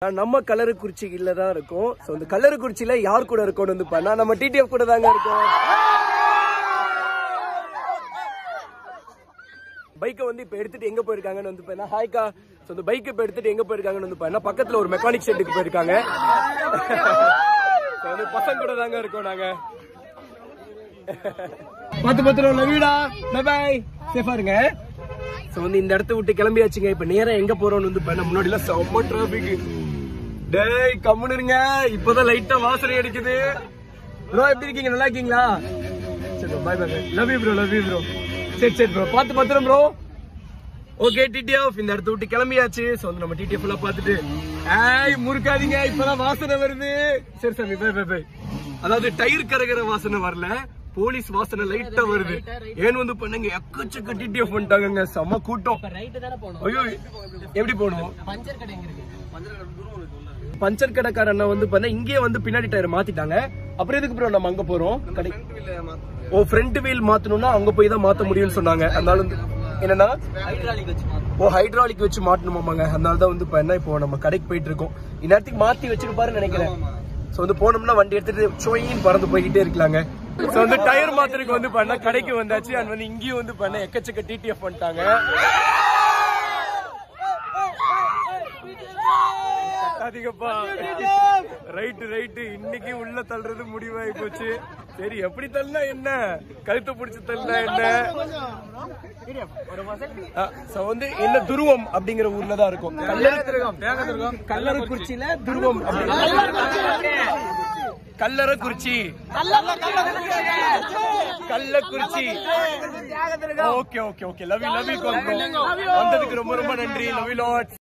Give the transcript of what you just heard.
நம்ம கல்லறுக்குறிச்சியில தான் இருக்கோம் ஸோ இந்த கல்லறுக்குறிச்சியில யார் கூட இருக்கோம்னு வந்து பண்ணா நம்ம டிடிஎஃப் கூட தாங்க இருக்கோம் பைக்கை வந்து இப்போ எடுத்துட்டு எங்க போயிருக்காங்கன்னு வந்து பண்ணா ஹாய்க்கா ஸோ இந்த பைக்கை இப்போ எடுத்துட்டு எங்க போயிருக்காங்கன்னு வந்து பண்ணா பக்கத்துல ஒரு மெக்கானிக் ஷெட்டுக்கு போயிருக்காங்க So வந்து பசங்க கூட தாங்க இருக்கோம் நாங்க பார்த்து பத்திரம் லவீடா பாய் சேஃபா இருங்க ஸோ வந்து இந்த இடத்த விட்டு கிளம்பியாச்சுங்க இப்போ நேரா எங்க போறோம்னு வந்து பண்ண முன்னாடி எல்லாம் செம்ம டிராபிக் டேய் கம்முன்னு இருங்க இப்பதான் லைட்டா வாசனை அடிக்குது ப்ரோ எப்படி இருக்கீங்க நல்லா இருக்கீங்களா சரி bye bye love you bro love you bro சரி சரி ப்ரோ பார்த்து பத்திரம் ப்ரோ ஓகே டிடிஎஃப் இந்த இடத்த விட்டு கிளம்பியாச்சு ஸோ வந்து நம்ம டிடிஎஃப் எல்லாம் பார்த்துட்டு ஏய் முறுக்காதீங்க இப்பதான் வாசனை வருது சரி சாமி பை பை பை அதாவது டயர் கரகிற வாசனை வரல போலீஸ் வாசனை லைட்டா வருது ஏன் வந்து பண்ணுங்க எக்கச்சக்க டிடிஎஃப் பண்ணிட்டாங்க செம கூட்டம் ஐயோ எப்படி போகணும் பஞ்சர் கடைக்கார அண்ணா வந்து பண்ண இங்கேயே வந்து பின்னாடி டயர் மாத்திட்டாங்க அப்புறம் எதுக்கு ப்ரோ நம்ம அங்க போறோம் கடை ஓ ஃப்ரண்ட் வீல் மாத்தணும்னா அங்க போய் தான் மாத்த முடியும்னு சொன்னாங்க அதனால வந்து என்னன்னா ஓ ஹைட்ராலிக் வச்சு மாட்டணுமாமாங்க அதனால தான் வந்து இப்போ என்ன இப்போ நம்ம கடைக்கு போயிட்டு இருக்கோம் இந்நேரத்துக்கு மாத்தி வச்சிருப்பாருன்னு நினைக்கிறேன் ஸோ வந்து போனோம்னா வண்டி எடுத்துட்டு சோயின்னு பறந்து போய்கிட்டே இருக்கலாங்க ஸோ வந்து டயர் மாத்திரக்கு வந்து பண்ண கடைக்கு வந்தாச்சு அண்ட் வந்து இங்கேயும் வந்து பண்ண எக்கச்சக்க டிடிஎஃப் பண்ணிட்டாங்க அதிகப்பா ரைட்டு ரைட்டு இன்னைக்கு உள்ள தள்ளுறது முடிவாகி போச்சு சரி எப்படி தள்ளா என்ன கழுத்தை பிடிச்சு தள்ளா என்ன ஆ, so வந்து என்ன துருவம் அப்படிங்கிற ஊர்ல தான் இருக்கும் கல்லறைக்குறிச்சியில துருவம் கல்லறைக்குறிச்சி Kallakurichi okay okay okay love you love you வந்ததுக்கு ரொம்ப ரொம்ப நன்றி லவ் யூ லாட்